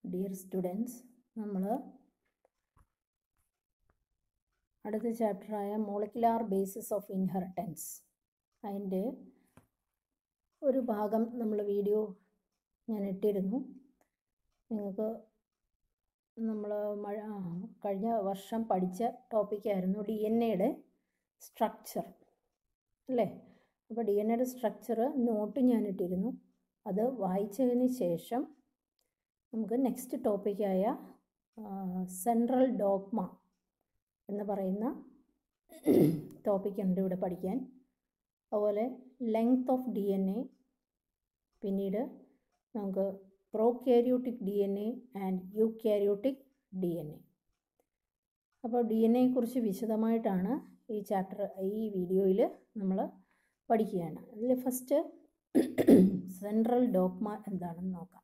Dear students നമ്മൾ അടുത്ത ചാപ്റ്ററായ മോളിക്കുലാർ ബേസിസ് ഓഫ് ഇൻഹെറിറ്റൻസ് അതിൻ്റെ ഒരു ഭാഗം നമ്മൾ വീഡിയോ ഞാൻ ഇട്ടിരുന്നു നിങ്ങൾക്ക് നമ്മൾ മഴ ആ, കഴിഞ്ഞ വർഷം പഠിച്ച ടോപ്പിക്കായിരുന്നു ഡി എൻ എയുടെ സ്ട്രക്ചർ അല്ലേ അപ്പോൾ ഡി എൻ എയുടെ സ്ട്രക്ചർ നോട്ട് ഞാൻ ഇട്ടിരുന്നു അത് വായിച്ചതിന് ശേഷം നമുക്ക് നെക്സ്റ്റ് ടോപ്പിക്കായ സെൻട്രൽ ഡോഗ്മ എന്ന് പറയുന്ന ടോപ്പിക്കുണ്ട് ഇവിടെ പഠിക്കാൻ അതുപോലെ length of D N A പിന്നീട് നമുക്ക് prokaryotic D N A and eukaryotic D N A അപ്പോൾ ഡി എൻ എയെക്കുറിച്ച് വിശദമായിട്ടാണ് ഈ ചാപ്റ്റർ ഈ വീഡിയോയിൽ നമ്മൾ പഠിക്കുകയാണ് അതിൽ ഫസ്റ്റ് സെൻട്രൽ ഡോഗ്മ എന്താണെന്ന് നോക്കാം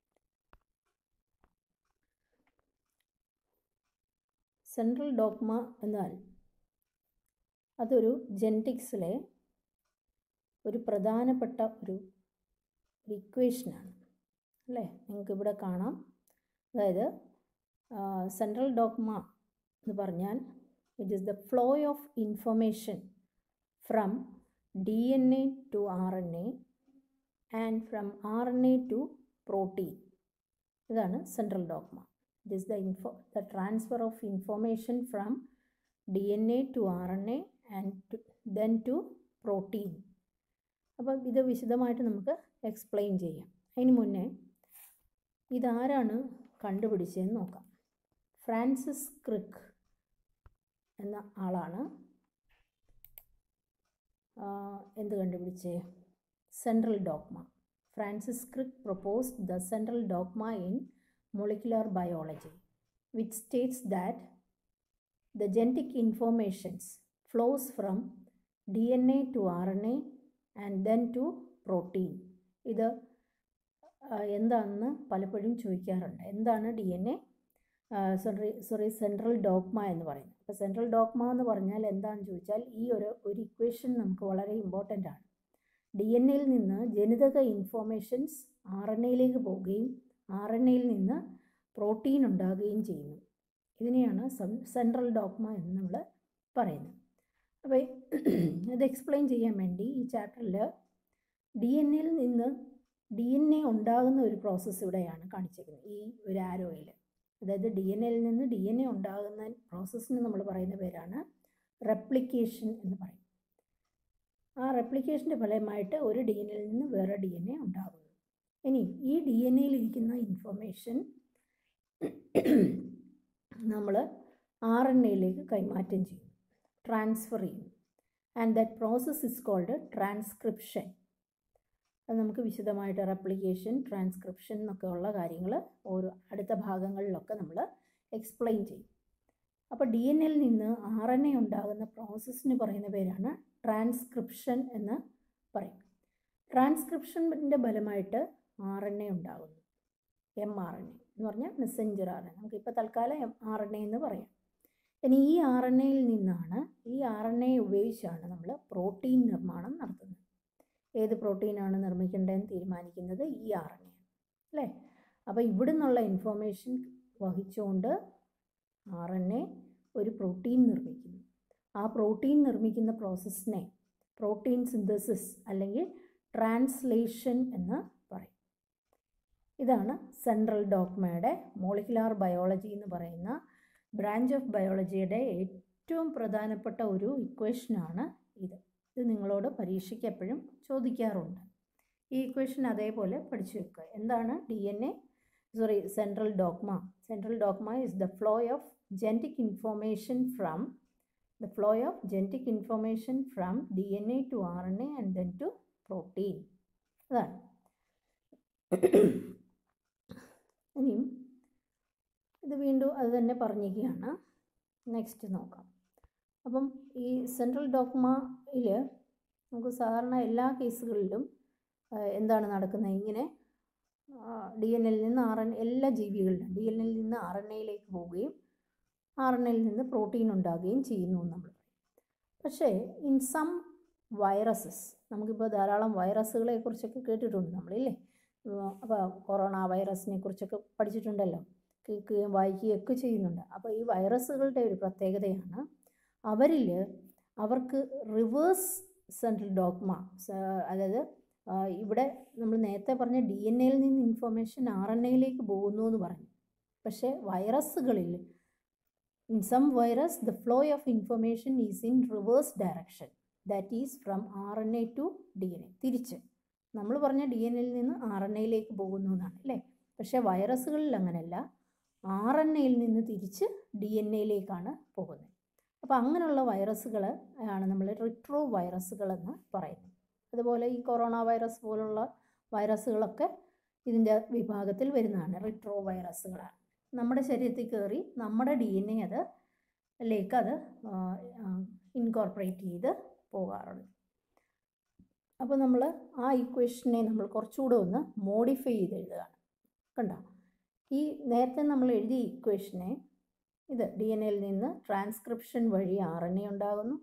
സെൻട്രൽ ഡോഗ്മ എന്നാൽ അതൊരു ജെനറ്റിക്സിലെ ഒരു പ്രധാനപ്പെട്ട ഒരു ഒരു ഇക്വേഷനാണ് അല്ലേ നിങ്ങൾക്ക് ഇവിടെ കാണാം അതായത് സെൻട്രൽ ഡോഗ്മ എന്ന് പറഞ്ഞാൽ it is the flow of information from D N A to R N A and from R N A to protein ഇതാണ് central dogma it is the info the transfer of information from D N A to R N A and then to protein അപ്പോൾ ഇത് വിശദമായിട്ട് നമുക്ക് explain ചെയ്യാം അതിന് മുന്നേ ഇതാരാണ് കണ്ടുപിടിച്ചതെന്ന് നോക്കാം ഫ്രാൻസിസ് ക്രിക്ക് എന്ന ആളാണ് ആ, എന്ത് കണ്ടുപിടിച്ചേ central dogma Francis Crick proposed the central dogma in molecular biology, which states that the genetic informations flows from DNA to RNA and then to protein. ഇത് ആ, എന്താണെന്ന് പലപ്പോഴും ചോദിക്കാറുണ്ട് എന്താണ് D N A sorry sorry central dogma എന്ന് പറയുന്നത് അപ്പോൾ central dogma എന്ന് പറഞ്ഞാൽ എന്താണെന്ന് ചോദിച്ചാൽ ഈ ഒരു ഒരു ഇക്വേഷൻ നമുക്ക് വളരെ ഇമ്പോർട്ടൻ്റ് ആണ് ഡി എൻ എയിൽ നിന്ന് ജനിതക ഇൻഫോർമേഷൻസ് ആർ എൻ എയിലേക്ക് പോവുകയും ആർ എൻ എയിൽ നിന്ന് പ്രോട്ടീൻ ഉണ്ടാകുകയും ചെയ്യുന്നു ഇതിനെയാണ് സെൻട്രൽ ഡോഗ്മ എന്ന് നമ്മൾ പറയുന്നത് അപ്പോൾ ഇത് എക്സ്പ്ലെയിൻ ചെയ്യാൻ വേണ്ടി ഈ ചാപ്റ്ററിൽ ഡി എൻ എയിൽ നിന്ന് ഡി എൻ എ ഉണ്ടാകുന്ന ഒരു പ്രോസസ്സ് ഇവിടെയാണ് കാണിച്ചിരിക്കുന്നത് ഈ ഒരു ആരോയിൽ അതായത് ഡി എൻ എയിൽ നിന്ന് ഡി എൻ എ ഉണ്ടാകുന്ന പ്രോസസ്സിന് നമ്മൾ പറയുന്ന പേരാണ് റെപ്ലിക്കേഷൻ എന്ന് പറയും ആ റെപ്ലിക്കേഷൻ്റെ ഫലമായിട്ട് ഒരു ഡി എൻ എയിൽ നിന്ന് വേറെ ഡി എൻ എ ഉണ്ടാകുന്നു ഇനി ഈ ഡി എൻ എയിൽ ഇരിക്കുന്ന ഇൻഫർമേഷൻ നമ്മൾ ആർ എൻ എയിലേക്ക് കൈമാറ്റം ചെയ്യും ട്രാൻസ്ഫർ ചെയ്യും and that process is called transcription അത് നമുക്ക് വിശദമായിട്ട് റെപ്ലിക്കേഷൻ ട്രാൻസ്ക്രിപ്ഷൻ എന്നൊക്കെ ഉള്ള കാര്യങ്ങൾ ഓരോ അടുത്ത ഭാഗങ്ങളിലൊക്കെ നമ്മൾ എക്സ്പ്ലെയിൻ ചെയ്യും അപ്പോൾ ഡി എൻ എയിൽ നിന്ന് ആർ എൻ എ ഉണ്ടാകുന്ന പ്രോസസ്സിന് പറയുന്ന പേരാണ് ട്രാൻസ്ക്രിപ്ഷൻ എന്ന് പറയും ട്രാൻസ്ക്രിപ്ഷൻ്റെ ഫലമായിട്ട് ആർ എൻ എ ഉണ്ടാകുന്നു എം ആർ എൻ എ എന്ന് പറഞ്ഞാൽ മെസ്സഞ്ചർ ആർ എൻ നമുക്കിപ്പോൾ തൽക്കാലം എം ആർ എൻ എ എന്ന് പറയാം ഇനി ഈ ആർ എൻ എയിൽ നിന്നാണ് ഈ ആർ എൻ എ ഉപയോഗിച്ചാണ് നമ്മൾ പ്രോട്ടീൻ നിർമ്മാണം നടത്തുന്നത് ഏത് പ്രോട്ടീനാണ് നിർമ്മിക്കേണ്ടതെന്ന് തീരുമാനിക്കുന്നത് ഈ ആർ എൻ എ അല്ലേ അപ്പോൾ ഇവിടെ നിന്നുള്ള ഇൻഫോർമേഷൻ വഹിച്ചുകൊണ്ട് ആർ എൻ എ ഒരു പ്രോട്ടീൻ നിർമ്മിക്കുന്നു ആ പ്രോട്ടീൻ നിർമ്മിക്കുന്ന പ്രോസസ്സിനെ പ്രോട്ടീൻ സിന്തസിസ് അല്ലെങ്കിൽ ട്രാൻസ്ലേഷൻ എന്ന് പറയും ഇതാണ് സെൻട്രൽ ഡോഗ്മയുടെ മോളിക്കുലാർ ബയോളജി എന്ന് പറയുന്ന ബ്രാഞ്ച് ഓഫ് ബയോളജിയുടെ ഏറ്റവും പ്രധാനപ്പെട്ട ഒരു ഇക്വേഷനാണ് ഇത് ഇത് നിങ്ങളോട് പരീക്ഷയ്ക്ക് എപ്പോഴും ചോദിക്കാറുണ്ട് ഈ ഇക്വേഷൻ അതേപോലെ പഠിച്ചു വെക്കുക എന്താണ് D N A sorry central dogma central dogma is the flow of genetic information from the flow of genetic information from D N A to R N A and then to protein അതാണ് ഇനിയും ഇത് വീണ്ടും അത് തന്നെ പറഞ്ഞിരിക്കുകയാണ് next നോക്കാം അപ്പം ഈ സെൻട്രൽ ഡോഗ്മയിൽ നമുക്ക് സാധാരണ എല്ലാ കേസുകളിലും ആ, എന്താണ് നടക്കുന്നത് ഇങ്ങനെ ഡി എൻ എല്ലിൽ നിന്ന് ആർ എൻ എല്ലാ ജീവികളിലും ഡി എൻ എല്ലിൽ നിന്ന് ആർ എൻ എയിലേക്ക് പോവുകയും ആർ എൻ എയിൽ നിന്ന് പ്രോട്ടീൻ ഉണ്ടാകുകയും ചെയ്യുന്നു എന്ന് നമ്മൾ പറയും പക്ഷേ ഇൻ സം വൈറസസ് നമുക്കിപ്പോൾ ധാരാളം വൈറസുകളെ കുറിച്ചൊക്കെ കേട്ടിട്ടുണ്ട് നമ്മളില്ലേ അപ്പോൾ കൊറോണ വൈറസിനെ കുറിച്ചൊക്കെ പഠിച്ചിട്ടുണ്ടല്ലോ കേൾക്കുകയും വായിക്കുകയും ഒക്കെ ചെയ്യുന്നുണ്ട് അപ്പോൾ ഈ വൈറസുകളുടെ ഒരു പ്രത്യേകതയാണ് അവരിൽ അവർക്ക് റിവേഴ്സ് സെൻട്രൽ ഡോഗ്മ അതായത് ആ, ഇവിടെ നമ്മൾ നേരത്തെ പറഞ്ഞ ഡി എൻ എയിൽ നിന്ന് ഇൻഫർമേഷൻ ആർ എൻ എയിലേക്ക് പോകുന്നു എന്ന് പറഞ്ഞു പക്ഷേ വൈറസുകളിൽ in some virus the flow of information is in reverse direction that is from R N A to D N A തിരിച്ച് നമ്മൾ പറഞ്ഞ ഡി എൻ എയിൽ നിന്ന് ആർ എൻ എയിലേക്ക് പോകുന്നു എന്നാണ് അല്ലേ പക്ഷേ വൈറസുകളിൽ അങ്ങനെയല്ല ആർ എൻ എയിൽ നിന്ന് തിരിച്ച് ഡി എൻ എയിലേക്കാണ് പോകുന്നത് അപ്പോൾ അങ്ങനെയുള്ള വൈറസുകൾ ആണ് നമ്മൾ റിട്രോ വൈറസുകൾ എന്ന് പറയുന്നത് അതുപോലെ ഈ കൊറോണ വൈറസ് പോലുള്ള വൈറസുകളൊക്കെ ഇതിൻ്റെ വിഭാഗത്തിൽ വരുന്നതാണ് റിട്രോ വൈറസുകളാണ് നമ്മുടെ ശരീരത്തിൽ കയറി നമ്മുടെ ഡി എൻ എ അത് ലേക്ക് അത് ഇൻകോർപ്പറേറ്റ് ചെയ്ത് പോകാറുണ്ട് അപ്പോൾ നമ്മൾ ആ ഇക്വേഷനെ നമ്മൾ കുറച്ചുകൂടെ ഒന്ന് മോഡിഫൈ ചെയ്ത് എഴുതുകയാണ് കണ്ടോ ഈ നേരത്തെ നമ്മൾ എഴുതിയ ഇക്വേഷനെ ഇത് ഡി എൻ എയിൽ നിന്ന് ട്രാൻസ്ക്രിപ്ഷൻ വഴി ആർ എൻ എ ഉണ്ടാകുന്നു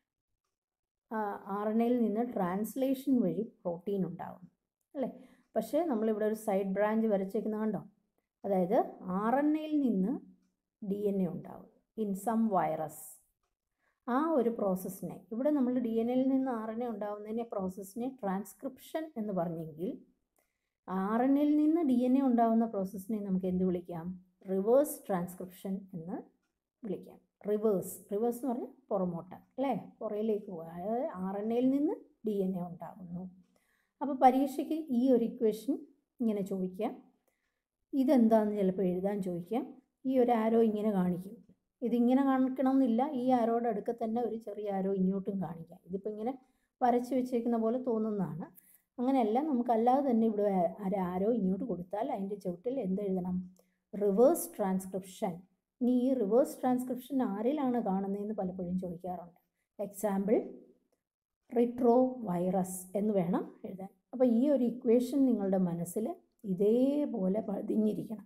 ആർ എൻ എയിൽ നിന്ന് ട്രാൻസ്ലേഷൻ വഴി പ്രോട്ടീൻ ഉണ്ടാകുന്നു അല്ലേ പക്ഷേ നമ്മളിവിടെ ഒരു സൈഡ് ബ്രാഞ്ച് വരച്ചേക്കുന്ന കണ്ടോ അതായത് ആർ എൻ എയിൽ നിന്ന് ഡി എൻ എ ഉണ്ടാകും ഇൻ സം വൈറസ് ആ ഒരു പ്രോസസ്സിനെ ഇവിടെ നമ്മൾ ഡി എൻ എയിൽ നിന്ന് ആർ എൻ എ ഉണ്ടാകുന്നതിനെ പ്രോസസ്സിനെ ട്രാൻസ്ക്രിപ്ഷൻ എന്ന് പറഞ്ഞെങ്കിൽ ആർ എൻ എയിൽ നിന്ന് ഡി എൻ എ ഉണ്ടാകുന്ന പ്രോസസ്സിനെ നമുക്ക് എന്ത് വിളിക്കാം റിവേഴ്സ് ട്രാൻസ്ക്രിപ്ഷൻ എന്ന് വിളിക്കാം റിവേഴ്സ് റിവേഴ്സ് എന്ന് പറഞ്ഞാൽ പുറമോട്ട് അല്ലേ പുറയിലേക്ക് പോകുക അതായത് ആർ എൻ എയിൽ നിന്ന് ഡി എൻ എ ഉണ്ടാകുന്നു അപ്പോൾ പരീക്ഷയ്ക്ക് ഈ ഒരു ഇക്വേഷൻ ഇങ്ങനെ ചോദിക്കാം ഇതെന്താണെന്ന് ചിലപ്പോൾ എഴുതാൻ ചോദിക്കാം ഈ ഒരു ആരോ ഇങ്ങനെ കാണിക്കും ഇതിങ്ങനെ കാണിക്കണമെന്നില്ല ഈ ആരോയുടെ അടുക്ക തന്നെ ഒരു ചെറിയ ആരോ ഇങ്ങോട്ടും കാണിക്കാം ഇതിപ്പോൾ ഇങ്ങനെ വരച്ച് വെച്ചേക്കുന്ന പോലെ തോന്നുന്നതാണ് അങ്ങനെയല്ല നമുക്കല്ലാതെ തന്നെ ഇവിടെ ഒരു ആരോ ഇങ്ങോട്ട് കൊടുത്താൽ അതിൻ്റെ ചുവട്ടിൽ എന്തെഴുതണം റിവേഴ്സ് ട്രാൻസ്ക്രിപ്ഷൻ ഇനി ഈ റിവേഴ്സ് ട്രാൻസ്ക്രിപ്ഷൻ ആരിലാണ് കാണുന്നതെന്ന് പലപ്പോഴും ചോദിക്കാറുണ്ട് എക്സാമ്പിൾ റിട്രോ വൈറസ് എന്ന് വേണം എഴുതാൻ അപ്പോൾ ഈ ഒരു ഇക്വേഷൻ നിങ്ങളുടെ മനസ്സിൽ ഇതേപോലെ പതിഞ്ഞിരിക്കണം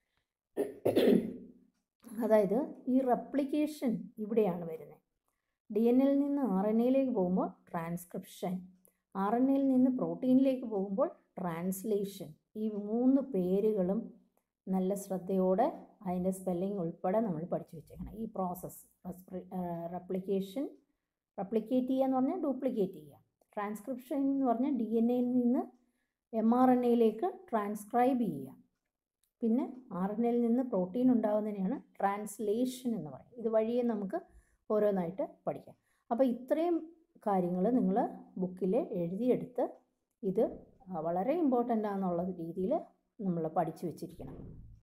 അതായത് ഈ റെപ്ലിക്കേഷൻ ഇവിടെയാണ് വരുന്നത് ഡി എൻ എയിൽ നിന്ന് ആർ എൻ എയിലേക്ക് പോകുമ്പോൾ ട്രാൻസ്ക്രിപ്ഷൻ ആർ എൻ എയിൽ നിന്ന് പ്രോട്ടീനിലേക്ക് പോകുമ്പോൾ ട്രാൻസ്ലേഷൻ ഈ മൂന്ന് പേരുകളും നല്ല ശ്രദ്ധയോടെ അതിൻ്റെ സ്പെല്ലിംഗ് ഉൾപ്പെടെ നമ്മൾ പഠിച്ചു വെച്ചേക്കണം ഈ പ്രോസസ്സ് റെപ്ലിക്കേഷൻ റെപ്ലിക്കേറ്റ് ചെയ്യുക എന്ന് പറഞ്ഞാൽ ഡ്യൂപ്ലിക്കേറ്റ് ചെയ്യുക ട്രാൻസ്ക്രിപ്ഷൻ എന്ന് പറഞ്ഞാൽ ഡി എൻ എയിൽ നിന്ന് എം ആർ എൻ എയിലേക്ക് ട്രാൻസ്ക്രൈബ് ചെയ്യുക പിന്നെ ആർ എൻ എയിൽ നിന്ന് പ്രോട്ടീൻ ഉണ്ടാകുന്നതിനെയാണ് ട്രാൻസ്ലേഷൻ എന്ന് പറയുന്നത് ഇത് വഴിയെ നമുക്ക് ഓരോന്നായിട്ട് പഠിക്കാം അപ്പോൾ ഇത്രയും കാര്യങ്ങൾ നിങ്ങൾ ബുക്കിൽ എഴുതിയെടുത്ത് ഇത് വളരെ ഇമ്പോർട്ടൻ്റ് ആണെന്നുള്ള രീതിയിൽ നമ്മൾ പഠിച്ചു വെച്ചിരിക്കണം